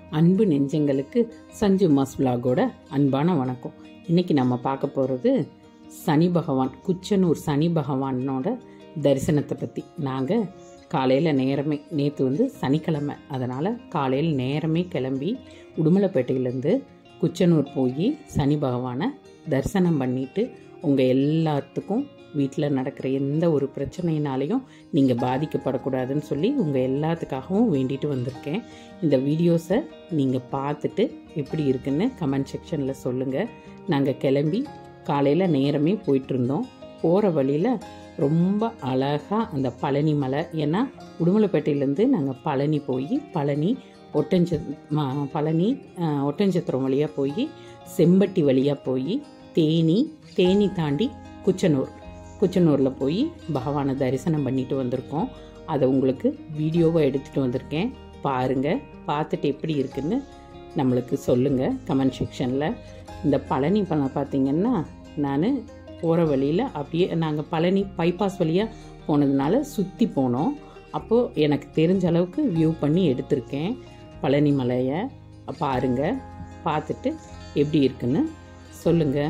அன்பு நெஞ்சங்களுக்கு சஞ்சு மாஸ் விலாகோட அன்பான வணக்கம் இன்னைக்கு நம்ம பார்க்க போகிறது சனி பகவான் குச்சனூர் சனி பகவானோட தரிசனத்தை பற்றி நாங்கள் காலையில் நேரமே நேற்று வந்து சனிக்கிழமை அதனால் காலையில் நேரமே கிளம்பி உடுமலைப்பேட்டையிலேருந்து குச்சனூர் போய் சனி பகவானை தரிசனம் பண்ணிட்டு உங்கள் எல்லாத்துக்கும் வீட்டில் நடக்கிற எந்த ஒரு பிரச்சனையினாலையும் நீங்கள் பாதிக்கப்படக்கூடாதுன்னு சொல்லி உங்கள் எல்லாத்துக்காகவும் வேண்டிட்டு வந்திருக்கேன் இந்த வீடியோஸை நீங்கள் பார்த்துட்டு எப்படி இருக்குன்னு கமெண்ட் செக்ஷனில் சொல்லுங்கள் நாங்கள் கிளம்பி காலையில் நேரமே போயிட்டுருந்தோம் போகிற வழியில் ரொம்ப அழகாக அந்த பழனி மலை ஏன்னா உடுமலைப்பேட்டையிலேருந்து நாங்கள் பழனி போய் பழனி ஒட்டஞ்ச ம- பழனி அஹ், ஒட்டஞ்சத்திரம் வழியாக போய் செம்பட்டி வழியாக போய் தேனி தேனி தாண்டி குச்சனூர் குச்சனூரில் போய் பகவானை தரிசனம் பண்ணிட்டு வந்திருக்கோம் அதை உங்களுக்கு வீடியோவை எடுத்துகிட்டு வந்திருக்கேன் பாருங்கள் பார்த்துட்டு எப்படி இருக்குன்னு நம்மளுக்கு சொல்லுங்கள் கமெண்ட் செக்ஷனில் இந்த பழனி பழம் பார்த்தீங்கன்னா நான் போகிற வழியில் அப்படியே நாங்கள் பழனி பைபாஸ் வழியாக போனதுனால சுற்றி போனோம் அப்போது எனக்கு தெரிஞ்ச அளவுக்கு வியூ பண்ணி எடுத்திருக்கேன் பழனி மலையை பாருங்கள் பார்த்துட்டு எப்படி இருக்குன்னு சொல்லுங்கள்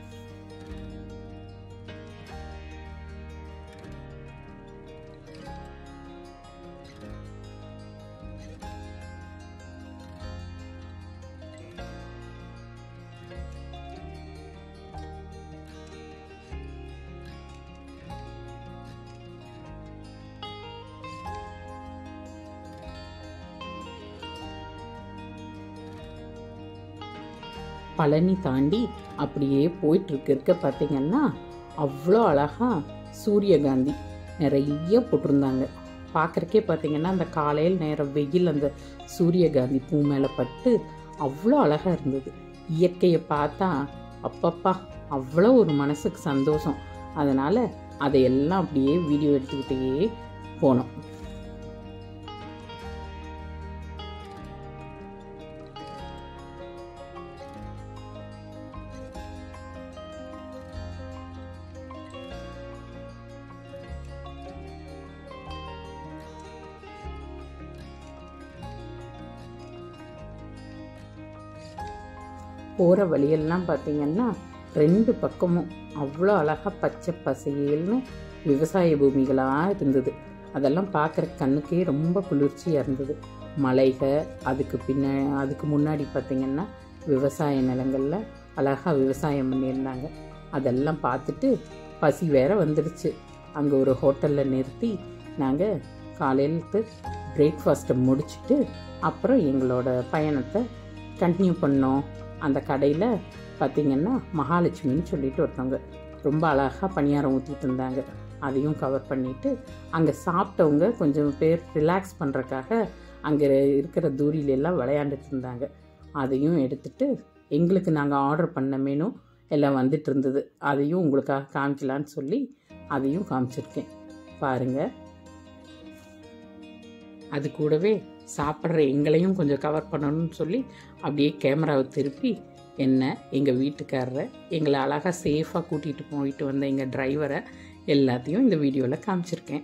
பழனி தாண்டி அப்படியே போயிட்டு இருக்க இருக்க பார்த்தீங்கன்னா அவ்வளோ அழகா சூரியகாந்தி நிறைய போட்டிருந்தாங்க பார்க்குறக்கே பார்த்தீங்கன்னா அந்த காலையில் நேரம் வெயில் அந்த சூரியகாந்தி பூ மேலே பட்டு அவ்வளோ அழகா இருந்தது இயற்கையை பார்த்தா அப்பப்பா அவ்வளோ ஒரு மனசுக்கு சந்தோஷம் அதனால் அதையெல்லாம் அப்படியே வீடியோ எடுத்துக்கிட்டே போனோம் போகிற வழியெல்லாம் பார்த்தீங்கன்னா ரெண்டு பக்கமும் அவ்வளோ அழகாக பச்சை பசேல்னு விவசாய பூமிகளாக இருந்தது அதெல்லாம் பார்க்குற கண்ணுக்கே ரொம்ப குளிர்ச்சியாக இருந்தது மலைக அதுக்கு பின்ன அதுக்கு முன்னாடி பார்த்தீங்கன்னா விவசாய நிலங்களில் அழகாக விவசாயம் பண்ணியிருந்தாங்க அதெல்லாம் பார்த்துட்டு பசி வேற வந்துடுச்சு அங்கே ஒரு ஹோட்டலில் நிறுத்தி நாங்கள் காலையிலத்து பிரேக்ஃபாஸ்ட்டை முடிச்சுட்டு அப்புறம் எங்களோட பயணத்தை கண்டினியூ பண்ணோம் அந்த கடையில் பார்த்தீங்கன்னா மகாலட்சுமின்னு சொல்லிட்டு ஒருத்தவங்க ரொம்ப அழகாக பணியாரம் ஊற்றிட்டு இருந்தாங்க அதையும் கவர் பண்ணிட்டு அங்கே சாப்பிட்டவங்க கொஞ்சம் பேர் ரிலாக்ஸ் பண்ணுறக்காக அங்கே இருக்கிற தூரியில எல்லாம் விளையாண்டுட்டு இருந்தாங்க அதையும் எடுத்துட்டு எங்களுக்கு நாங்கள் ஆர்டர் பண்ண மெனு எல்லாம் வந்துட்டு இருந்தது அதையும் உங்களுக்காக காமிக்கலான்னு சொல்லி அதையும் காமிச்சிருக்கேன் பாருங்கள் அது கூடவே சாப்பிட்ற எங்களையும் கொஞ்சம் கவர் பண்ணணும்னு சொல்லி அப்படியே கேமராவை திருப்பி என்ன எங்கள் வீட்டுக்காரரை எங்களை அழகாக சேஃபாக கூட்டிகிட்டு போயிட்டு வந்த எங்கள் டிரைவரை எல்லாத்தையும் இந்த வீடியோவில் காமிச்சிருக்கேன்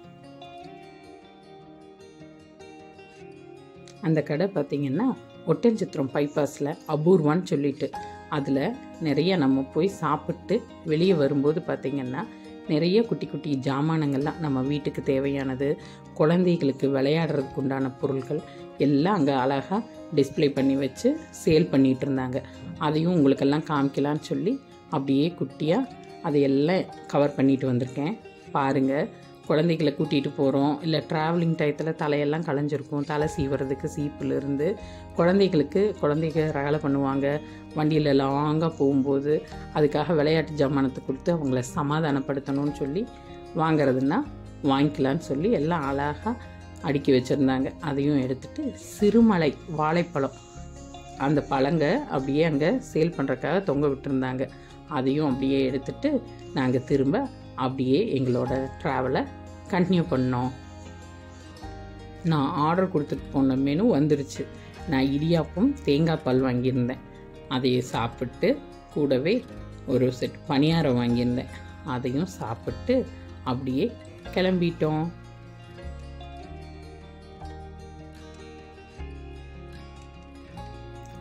அந்த கடை பார்த்திங்கன்னா ஒட்டன்சித்திரம் பைபாஸில் அபூர்வான்னு சொல்லிட்டு அதில் நிறைய நம்ம போய் சாப்பிட்டு வெளியே வரும்போது பார்த்திங்கன்னா நிறைய குட்டி குட்டி ஜாமானங்கள்லாம் நம்ம வீட்டுக்கு தேவையானது குழந்தைகளுக்கு விளையாடுறதுக்கு உண்டான பொருட்கள் எல்லாம் அங்கே அழகாக டிஸ்ப்ளே பண்ணி வச்சு சேல் பண்ணிட்டு இருந்தாங்க அதையும் உங்களுக்கெல்லாம் காமிக்கலான்னு சொல்லி அப்படியே குட்டியாக அதையெல்லாம் கவர் பண்ணிட்டு வந்திருக்கேன் பாருங்கள் குழந்தைகளை கூட்டிகிட்டு போகிறோம் இல்லை ட்ராவலிங் டயத்தில் தலையெல்லாம் களைஞ்சிருக்கும் தலை சீவுறதுக்கு சீப்புலேருந்து குழந்தைகளுக்கு குழந்தைங்க ரகலை பண்ணுவாங்க வண்டியில் லாங்காக போகும்போது அதுக்காக விளையாட்டு ஜாமானத்தை கொடுத்து அவங்கள சமாதானப்படுத்தணும்னு சொல்லி வாங்குறதுன்னா வாங்கிக்கலான்னு சொல்லி எல்லாம் அழகாக அடுக்கி வச்சுருந்தாங்க அதையும் எடுத்துட்டு சிறுமலை வாழைப்பழம் அந்த பழங்க அப்படியே அங்கே சேல் பண்ணுறக்காக தொங்க விட்டுருந்தாங்க அதையும் அப்படியே எடுத்துட்டு நாங்கள் திரும்ப அப்படியே எங்களோட ட்ராவலை கண்டினியூ பண்ணோம் நான் ஆர்டர் கொடுத்துட்டு போன மெனு வந்துருச்சு நான் இடியாப்பம் தேங்காய் பால் வாங்கியிருந்தேன் அதை சாப்பிட்டு கூடவே ஒரு செட் பணியாரம் வாங்கியிருந்தேன் அதையும் சாப்பிட்டு அப்படியே கிளம்பிட்டோம்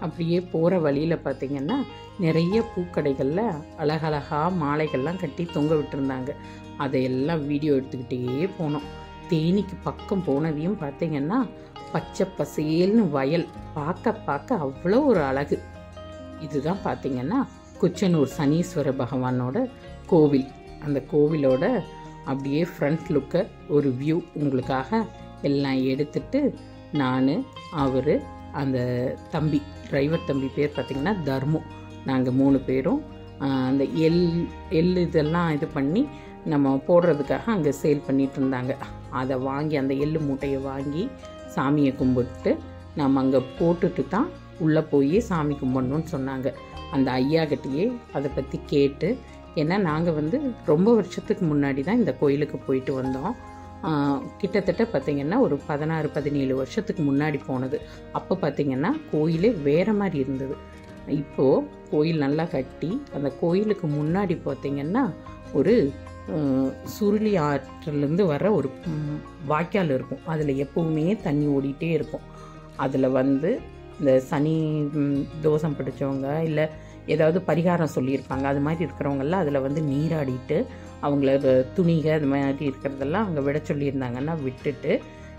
அப்படியே போகிற வழியில் பார்த்தீங்கன்னா நிறைய பூக்கடைகளில் அழகழகா மாலைகள்லாம் கட்டி தொங்க விட்டுருந்தாங்க அதையெல்லாம் வீடியோ எடுத்துக்கிட்டே போனோம் தேனிக்கு பக்கம் போனதையும் பார்த்தீங்கன்னா பச்சை பசேல்னு வயல் பார்க்க பார்க்க அவ்வளோ ஒரு அழகு இதுதான் பார்த்தீங்கன்னா குச்சனூர் சனீஸ்வர பகவானோட கோவில் அந்த கோவிலோட அப்படியே ஃப்ரண்ட் லுக்கை ஒரு வியூ உங்களுக்காக எல்லாம் எடுத்துட்டு நான் அவர் அந்த தம்பி டிரைவர் தம்பி பேர் பார்த்திங்கன்னா தர்மு நாங்கள் மூணு பேரும் ஆஹ், அந்த எள் எள் இதெல்லாம் இது பண்ணி நம்ம போடுறதுக்காக அங்கே சேல் பண்ணிட்டு இருந்தாங்க அதை வாங்கி அந்த எள்ளு மூட்டையை வாங்கி சாமியை கும்பிட்டு நம்ம அங்கே போட்டுட்டு தான் உள்ளே போய் சாமி கும்பிடணும்னு சொன்னாங்க அந்த ஐயா கிட்டேயே அதை பற்றி கேட்டு ஏன்னா நாங்கள் வந்து ரொம்ப வருஷத்துக்கு முன்னாடி தான் இந்த கோயிலுக்கு போயிட்டு வந்தோம் ஆஹ் கிட்டத்தட்ட பார்த்திங்கன்னா ஒரு பதினாறு பதினேழு வருஷத்துக்கு முன்னாடி போனது அப்போ பார்த்திங்கன்னா கோயிலே வேறு மாதிரி இருந்தது இப்போது கோயில் நல்லா கட்டி அந்த கோயிலுக்கு முன்னாடி பார்த்திங்கன்னா ஒரு ஆஹ், சுருளி ஆற்றிலேருந்து வர ஒரு ம், வாய்க்கால் இருக்கும் அதில் எப்பவுமே தண்ணி ஓடிட்டே இருக்கும் அதில் வந்து இந்த சனி ம், தோஷம் பிடிச்சவங்க இல்லை ஏதாவது பரிகாரம் சொல்லியிருப்பாங்க அது மாதிரி இருக்கிறவங்கெல்லாம் அதில் வந்து நீராடிட்டு அவங்கள துணிக அது மாதிரி இருக்கிறதெல்லாம் அங்கே விட சொல்லியிருந்தாங்கன்னா விட்டுட்டு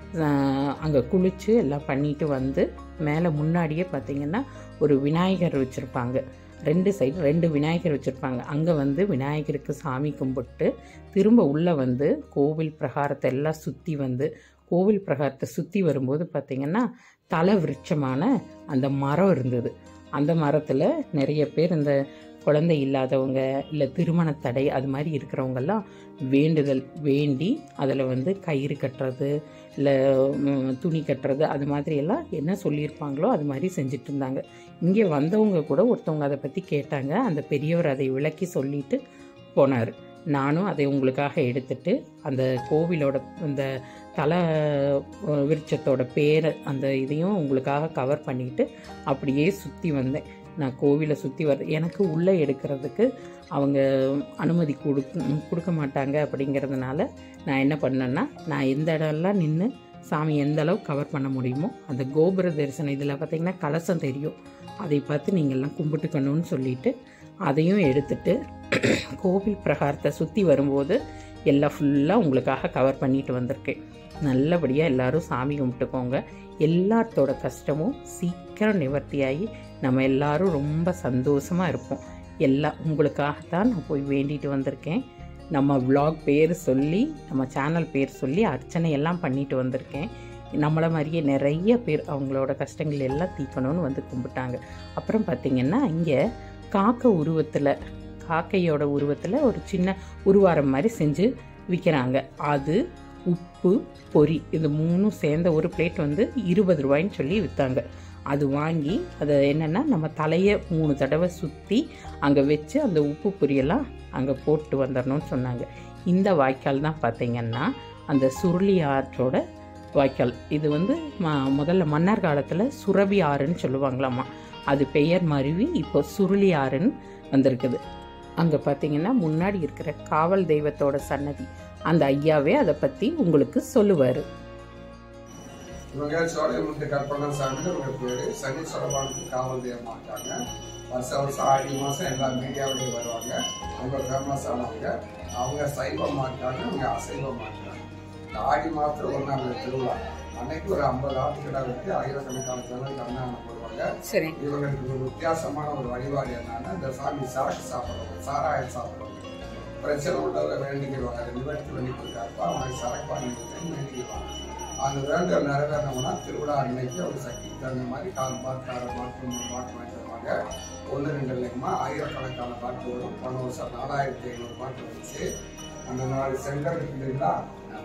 அங்கே குளித்து எல்லாம் பண்ணிட்டு வந்து மேலே முன்னாடியே பார்த்தீங்கன்னா ஒரு விநாயகர் வச்சுருப்பாங்க ரெண்டு சைடு ரெண்டு விநாயகர் வச்சுருப்பாங்க அங்கே வந்து விநாயகருக்கு சாமி கும்பிட்டு திரும்ப உள்ளே வந்து கோவில் பிரகாரத்தை எல்லாம் சுற்றி வந்து கோவில் பிரகாரத்தை சுற்றி வரும்போது பார்த்திங்கன்னா தலை விருட்சமான அந்த மரம் இருந்தது அந்த மரத்தில் நிறைய பேர் இந்த குழந்தை இல்லாதவங்க இல்லை திருமண தடை அது மாதிரி இருக்கிறவங்கெல்லாம் வேண்டுதல் வேண்டி அதில் வந்து கயிறு கட்டுறது இல்லை ம், துணி கட்டுறது அது மாதிரி எல்லாம் என்ன சொல்லியிருப்பாங்களோ அது மாதிரி செஞ்சுட்டு இருந்தாங்க இங்கே வந்தவங்க கூட ஒருத்தவங்க அதை பற்றி கேட்டாங்க அந்த பெரியவர் அதை விளக்கி சொல்லிட்டு போனார் நானும் அதை உங்களுக்காக எடுத்துட்டு அந்த கோவிலோட இந்த தலை அஹ், விருட்சத்தோட பேர் அந்த இதையும் உங்களுக்காக கவர் பண்ணிட்டு அப்படியே சுற்றி வந்தேன் நான் கோவிலை சுற்றி வர எனக்கு உள்ளே எடுக்கிறதுக்கு அவங்க அனுமதி கொடுக்க கொடுக்க மாட்டாங்க அப்படிங்கிறதுனால நான் என்ன பண்ணேன்னா நான் எந்த இடம்லாம் நின்று சாமி எந்த அளவு கவர் பண்ண முடியுமோ அந்த கோபுர தரிசனம் இதில் பார்த்தீங்கன்னா கலசம் தெரியும் அதை பார்த்து நீங்கள்லாம் கும்பிட்டுக்கணும்னு சொல்லிட்டு அதையும் எடுத்துட்டு கோவில் பிரகாரத்தை சுற்றி வரும்போது எல்லாம் ஃபுல்லாக உங்களுக்காக கவர் பண்ணிட்டு வந்திருக்கேன் நல்லபடியாக எல்லாரும் சாமி கும்பிட்டுக்கோங்க எல்லாத்தோட கஷ்டமும் சீக்கிரம் நிவர்த்தியாகி நம்ம எல்லாரும் ரொம்ப சந்தோஷமாக இருப்போம் எல்லாம் உங்களுக்காகத்தான் நான் போய் வேண்டிட்டு வந்திருக்கேன் நம்ம vlog பேர் சொல்லி நம்ம சேனல் பேர் சொல்லி அர்ச்சனை எல்லாம் பண்ணிட்டு வந்திருக்கேன் நம்மளை மாதிரியே நிறைய பேர் அவங்களோட கஷ்டங்கள் எல்லாம் தீர்க்கணும்னு வந்து கும்பிட்டாங்க அப்புறம் பார்த்திங்கன்னா இங்கே காக்கை உருவத்தில் காக்கையோட உருவத்தில் ஒரு சின்ன உருவாரம் மாதிரி செஞ்சு விற்கிறாங்க அது உப்பு பொரி இது மூணும் சேர்ந்த ஒரு பிளேட் வந்து இருபது ரூபாய்ன்னு சொல்லி விற்றாங்க அது வாங்கி அதை என்னென்னா நம்ம தலையை மூணு தடவை சுற்றி அங்கே வச்சு அந்த உப்பு பொரியெல்லாம் அங்கே போட்டு வந்துடணும்னு சொன்னாங்க இந்த வாய்க்கால் தான் பார்த்தீங்கன்னா அந்த சுருளி ஆற்றோட வாய்க்கால் இது வந்து ம- முதல்ல மன்னர் காலத்தில் சுரபி ஆறுன்னு சொல்லுவாங்களாமா அது பெயர் மருவி இப்போ சுருளி ஆறுன்னு வந்திருக்குது அங்கே பார்த்தீங்கன்னா முன்னாடி இருக்கிற காவல் தெய்வத்தோட சன்னதி அந்த ஐயாவே அதை பற்றி உங்களுக்கு சொல்லுவார் இவங்க சோழையமுத்து கற்பனா சாமின்னு இவங்க பேரு சனீஸ்வர பகவானுக்கு காவல் தெய்வமா இருக்காங்க வருஷம் வருஷம் ஆடி மாசம் எல்லா மீடியாவிலையும் வருவாங்க அவங்க ஃபேமஸ் ஆனவங்க அவங்க சைவமா இருக்காங்க அவங்க அசைவமா இருக்காங்க இந்த ஆடி மாசத்துல ஒரு நாள் திருவிழா அன்னைக்கு ஒரு ஐம்பது ஆட்டுக்கிட்ட வச்சு ஆயிரக்கணக்கான ஜனங்கள் கண்ணாணம் போடுவாங்க சரி இவங்களுக்கு ஒரு வித்தியாசமான ஒரு வழிபாடு என்னன்னா இந்த சாமி சரக்கு சாப்பிடுவாங்க சாராயம் சாப்பிடுவாங்க பிரச்சனை உள்ளவரை வேண்டிக்கிடுவாங்க அதை நிவர்த்தி பண்ணி கொடுக்காருப்பா அவனுக்கு சரக்கு வாங்கி கொடுத்தேன்னு வேண்டிக்குவாங்க அந்த வேண்டுதல் நிறைவேறணும்னா திருவிழா அன்னைக்கு அவங்க சக்திக்கு தகுந்த மாதிரி கால் பாட்டு அரை பாட்டு மூணு பாட்டு வாங்கி தருவாங்க ஒன்று ரெண்டு இல்லைங்கம்மா ஆயிரக்கணக்கான பாட்டு வரும் போன வருஷம் நாலாயிரத்தி ஐநூறு பாட்டு வந்துச்சு அந்த நாலு செங்கல் இருக்கு இல்லைங்களா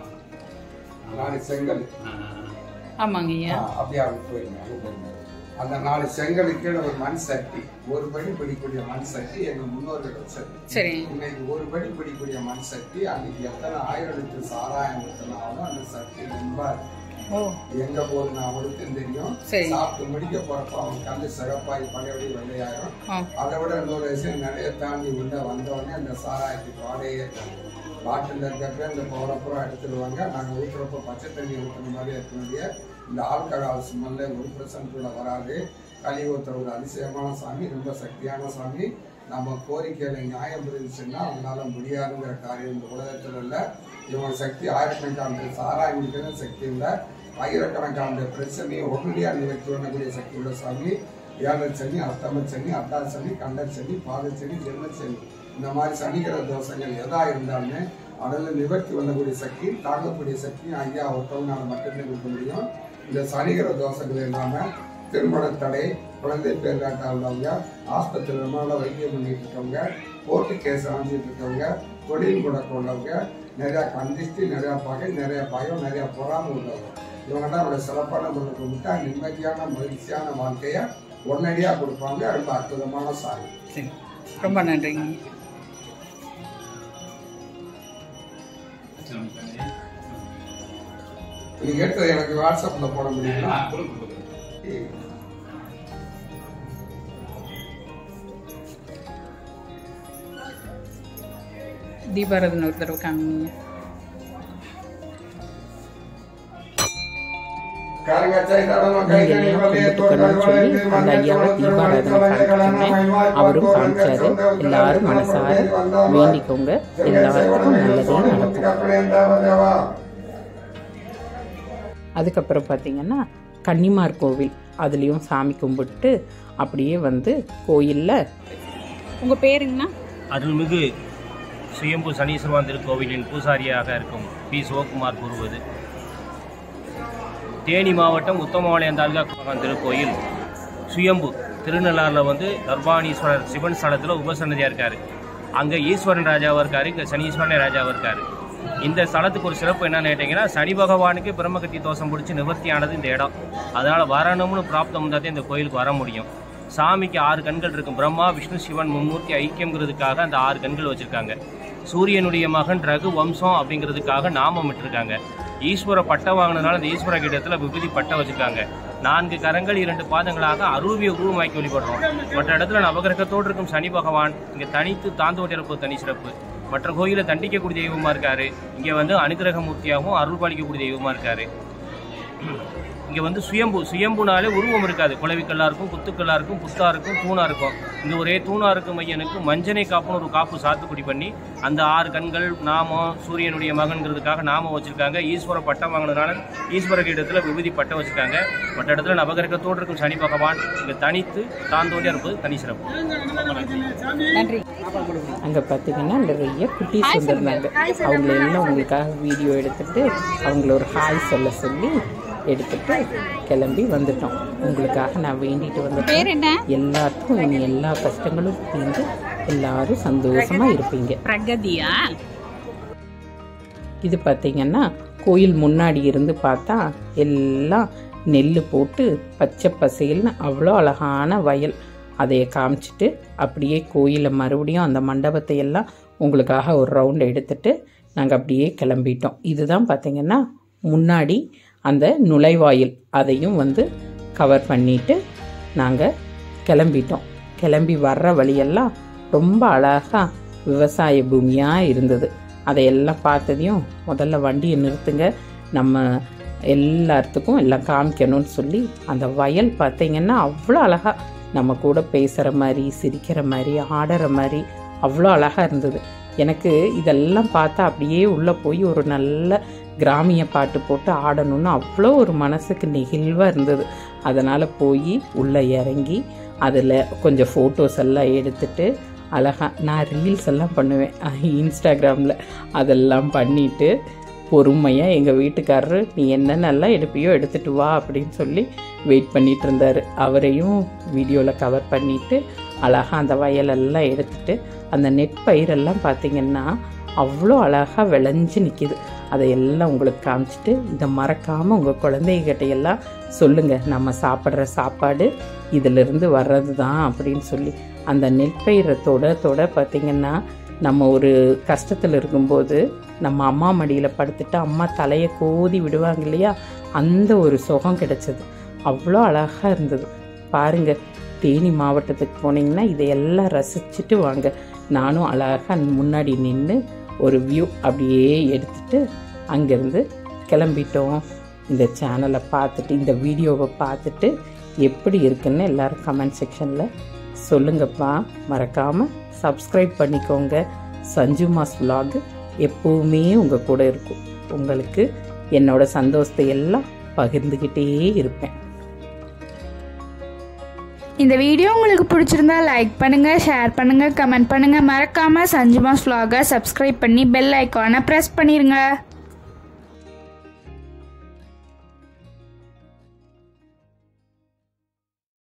நாலு செங்கல் ஆமாங்க ஐயா ஆ, அப்படியே அவங்க போயிருங்க அங்க போயிருங்க. அந்த நாலு செங்கலுக்கு கீழே ஒரு மண் சட்டி ஒரு படி பிடிக்கூடிய மண் சட்டி எங்க முன்னோர்கள் வச்சது சரி இன்னைக்கு ஒரு படி பிடிக்கூடிய மண் சட்டி அன்னைக்கு எத்தனை ஆயிரம் லிட்டர் சாராயம் ஊற்றினாலும் அந்த சட்டி ரொம்ப ஓ எங்க போகுதுன்னு அவனுக்கும் தெரியும் சரி. சாப்பிட்டு முடிக்க போறப்ப அவன் கண்டு சிகப்பாய் பழையபடி வெள்ளையாயிரும் ஆ. அதை விட இன்னொரு விஷயம் நிறைய தாண்டி உள்ள வந்தோடனே அந்த சாராயத்துக்கு வாடையே பாட்டில் இருக்கிறப்ப அந்த பவரப்புறம் எடுத்துடுவாங்க நாங்கள் ஊற்றுறப்ப பச்சை தண்ணி ஊற்றுன மாதிரி இருக்கக்கூடிய இந்த ஆல்கஹால் ஸ்மெல்ல ஒரு பர்சன்ட் கூட வராது கலியுகத்தில் ஒரு அதிசயமான சாமி ரொம்ப சக்தியான சாமி நம்ம கோரிக்கையில நியாயம் புரிஞ்சுச்சுன்னா அவங்களால முடியாதுங்கிற காரியம் இந்த உலகத்தில் இல்லை இவங்க சக்தி ஆயிரக்கணக்கான சாராயங்களுக்கு சக்தி இல்லை ஆயிரக்கணக்கான பிரச்சனையை உடனடியாக நிவர்த்தி பண்ணக்கூடிய சக்தி உள்ள சாமி ஏழரை சனி அஷ்டம சனி அட்டா சனி கண்ட சனி பாத சனி ஜென்ம சனி இந்த மாதிரி சனிக்கிற தோஷங்கள் எதா இருந்தாலுமே அதில் நிவர்த்தி பண்ணக்கூடிய சக்தி தாங்கக்கூடிய சக்தி ஐயா ஒருத்தவங்களால மட்டுமே கொடுக்க முடியும் இந்த சனிகிற தோஷங்கள் இல்லாமல் திருமண தடை குழந்தை பேர் காட்டா உள்ளவங்க ஆஸ்பத்திரி ரொம்ப நாளா வைத்தியம் பண்ணிட்டு இருக்கவங்க கோர்ட்டு கேஸ் அணைஞ்சிட்டு இருக்கவங்க தொழில் முடக்கம் உள்ளவங்க நிறையா கண்டிஷ்டி நிறையா பகை நிறையா பயம் நிறையா பொறாமை உள்ளவங்க இவங்கெல்லாம் அவருடைய சிறப்பான முறைக்கு விட்டா நிம்மதியான மகிழ்ச்சியான வாழ்க்கையை உடனடியாக கொடுப்பாங்க ரொம்ப அற்புதமான சாமி சரி ரொம்ப நன்றிங்க நீங்க எடுத்தது எனக்கு வாட்ஸ்அப்ல போட முடியுங்களா தீபாரதன் ஒரு தடவை காமிங்க நீங்க எல்லாம் கும்பிட்டுக்கணும்னு சொல்லி அந்த ஐயாவை தீபாராதனை காமிச்சோன்னே அவரும் காமிச்சாரு எல்லாரும் மனசார வேண்டிக்கோங்க எல்லாத்துக்கும் நல்லதே நடக்கும் அதுக்கப்புறம் பார்த்தீங்கன்னா கன்னிமார் கோவில் அதுலேயும் சாமி கும்பிட்டு அப்படியே வந்து கோயிலில் உங்கள் பேருங்கண்ணா அருள்மிகு சுயம்பு சனீஸ்வரன் திருக்கோவிலின் பூசாரியாக இருக்கும் பி சிவகுமார் கூறுவது தேனி மாவட்டம் உத்தமபாளையம் தாலுகா குமரன் திருக்கோயில் சுயம்பு திருநள்ளாறில் வந்து தர்பானீஸ்வரர் சிவன் ஸ்தலத்தில் உபசன்னதியாக இருக்கார் அங்கே ஈஸ்வரன் ராஜாவாக இருக்கார் இங்கே சனீஸ்வரன் ராஜாவாக இருக்கார் இந்த ஸ்தலத்துக்கு ஒரு சிறப்பு என்னன்னு கேட்டிங்கன்னா சனி பகவானுக்கு பிரம்மகத்தி தோஷம் பிடிச்சி நிவர்த்தியானது இந்த இடம் அதனால் வரணும்னு பிராப்தம் இருந்தால் தான் இந்த கோயிலுக்கு வர முடியும் சாமிக்கு ஆறு கண்கள் இருக்கும் பிரம்மா விஷ்ணு சிவன் மும்மூர்த்தி ஐக்கியங்கிறதுக்காக அந்த ஆறு கண்கள் வச்சிருக்காங்க சூரியனுடைய மகன் ரகு வம்சம் அப்படிங்கிறதுக்காக நாமம் விட்டுருக்காங்க ஈஸ்வர பட்டம் வாங்கினதுனால இந்த ஈஸ்வர கிட்டத்தில் விபூதி பட்டம் வச்சிருக்காங்க நான்கு கரங்கள் இரண்டு பாதங்களாக அரூபிய உருவமாக்கி வழிபடுறோம் மற்ற இடத்துல நவகிரகத்தோடு இருக்கும் சனி பகவான் இங்கே தனித்து தாந்தோட்டி இருப்பது தனி சிறப்பு மற்ற கோயிலில் தண்டிக்கக்கூடிய தெய்வமாக இருக்காரு இங்கே வந்து அனுகிரக மூர்த்தியாகவும் அருள் பாலிக்கக்கூடிய தெய்வமாக இருக்காரு இங்கே வந்து சுயம்பு சுயம்புனாலே உருவம் இருக்காது குளவிக்கல்லா இருக்கும் குத்துக்கல்லா இருக்கும் புத்தா இருக்கும் தூணா இருக்கும் இந்த ஒரே தூணா இருக்கும் மையனுக்கு மஞ்சனை காப்புன்னு ஒரு காப்பு சாத்துக்குடி பண்ணி அந்த ஆறு கண்கள் நாமம் சூரியனுடைய மகன்கிறதுக்காக நாமம் வச்சிருக்காங்க ஈஸ்வர பட்டம் வாங்கினதுனால ஈஸ்வர கீடத்தில் விபூதி பட்டம் வச்சிருக்காங்க மற்ற இடத்துல நவகிரகத்தோடு இருக்கும் சனி பகவான் இங்கே தனித்து தாந்தோண்டியா இருப்பது தனி சிறப்பு நன்றி அங்கே பார்த்தீங்கன்னா நிறைய குட்டீஸ் வந்திருந்தாங்க அவங்கள எல்லாம் உங்களுக்காக வீடியோ எடுத்துட்டு அவங்கள ஒரு ஹாய் சொல்ல சொல்லி எடுத்துட்டு கிளம்பி வந்துட்டோம் உங்களுக்காக நான் வேண்டிட்டு பேர் வந்துட்டேன் என்ன எல்லாத்துக்கும் இனி எல்லா கஷ்டங்களும் தீர்ந்து எல்லாரும் சந்தோஷமா இருப்பீங்க பிரகதியா இது பார்த்தீங்கன்னா கோயில் முன்னாடி இருந்து பார்த்தா எல்லாம் நெல் போட்டு பச்சை பசேல்னு அவ்வளோ அழகான வயல் அதைய காமிச்சிட்டு அப்படியே கோயிலை மறுபடியும் அந்த மண்டபத்தை எல்லாம் உங்களுக்காக ஒரு ரவுண்ட் எடுத்துட்டு நாங்கள் அப்படியே கிளம்பிட்டோம் இதுதான் பார்த்தீங்கன்னா முன்னாடி அந்த நுழைவாயில் அதையும் வந்து கவர் பண்ணிட்டு நாங்கள் கிளம்பிட்டோம் கிளம்பி வர்ற வழியெல்லாம் ரொம்ப அழகாக விவசாய பூமியாக இருந்தது அதையெல்லாம் பார்த்ததையும் முதல்ல வண்டியை நிறுத்துங்க நம்ம எல்லாத்துக்கும் எல்லாம் காமிக்கணும்னு சொல்லி அந்த வயல் பார்த்தீங்கன்னா அவ்வளோ அழகாக நம்ம கூட பேசுகிற மாதிரி சிரிக்கிற மாதிரி ஆடுற மாதிரி அவ்வளோ அழகாக இருந்தது எனக்கு இதெல்லாம் பார்த்தா அப்படியே உள்ளே போய் ஒரு நல்ல கிராமிய பாட்டு போட்டு ஆடணும்னு அவ்வளோ ஒரு மனசுக்கு நெகிழ்வாக இருந்தது அதனால் போய் உள்ளே இறங்கி அதில் கொஞ்சம் ஃபோட்டோஸ் எல்லாம் எடுத்துட்டு அழகாக நான் ரீல்ஸ் எல்லாம் பண்ணுவேன் இன்ஸ்டாகிராமில் அதெல்லாம் பண்ணிட்டு பொறுமையாக எங்கள் வீட்டுக்காரரு நீ என்னென்னலாம் எடுப்பியோ எடுத்துட்டு வா அப்படின்னு சொல்லி வெயிட் பண்ணிட்டு இருந்தார் அவரையும் வீடியோவில் கவர் பண்ணிட்டு அழகாக அந்த வயலெல்லாம் எடுத்துட்டு அந்த நெற்பயிரெல்லாம் பார்த்தீங்கன்னா அவ்வளோ அழகாக விளைஞ்சு நிற்கிது அதையெல்லாம் உங்களுக்கு காமிச்சிட்டு இதை மறக்காமல் உங்கள் குழந்தைகிட்ட எல்லாம் சொல்லுங்கள் நம்ம சாப்பிட்ற சாப்பாடு இதிலிருந்து வர்றது தான் அப்படின்னு சொல்லி அந்த நெற்பயிரை தொட தொட பார்த்திங்கன்னா நம்ம ஒரு கஷ்டத்தில் இருக்கும்போது நம்ம அம்மா மடியில் படுத்துட்டு அம்மா தலையை கோதி விடுவாங்க இல்லையா அந்த ஒரு சுகம் கிடைச்சது அவ்வளோ அழகாக இருந்தது பாருங்க தேனி மாவட்டத்துக்கு போனீங்கன்னா இதையெல்லாம் ரசிச்சுட்டு வாங்க நானும் அழகாக முன்னாடி நின்று ஒரு வியூ அப்படியே எடுத்துட்டு அங்கேருந்து கிளம்பிட்டோம் இந்த சேனலை பார்த்துட்டு இந்த வீடியோவை பார்த்துட்டு எப்படி இருக்குன்னு எல்லாரும் கமெண்ட் செக்ஷனில் சொல்லுங்கப்பா மறக்காமல் சப்ஸ்கிரைப் பண்ணிக்கோங்க சஞ்சு மாஸ் vlog எப்போவுமே உங்கள் கூட இருக்கும் உங்களுக்கு என்னோட சந்தோஷத்தை எல்லாம் பகிர்ந்துக்கிட்டே இருப்பேன் இந்த வீடியோ உங்களுக்கு பிடிச்சிருந்தா லைக் பண்ணுங்க ஷேர் பண்ணுங்க கமெண்ட் பண்ணுங்க மறக்காம சஞ்சுமாஸ் vlog-அ சப்ஸ்கிரைப் பண்ணி பெல் ஐக்கானை ப்ரெஸ் பண்ணிருங்க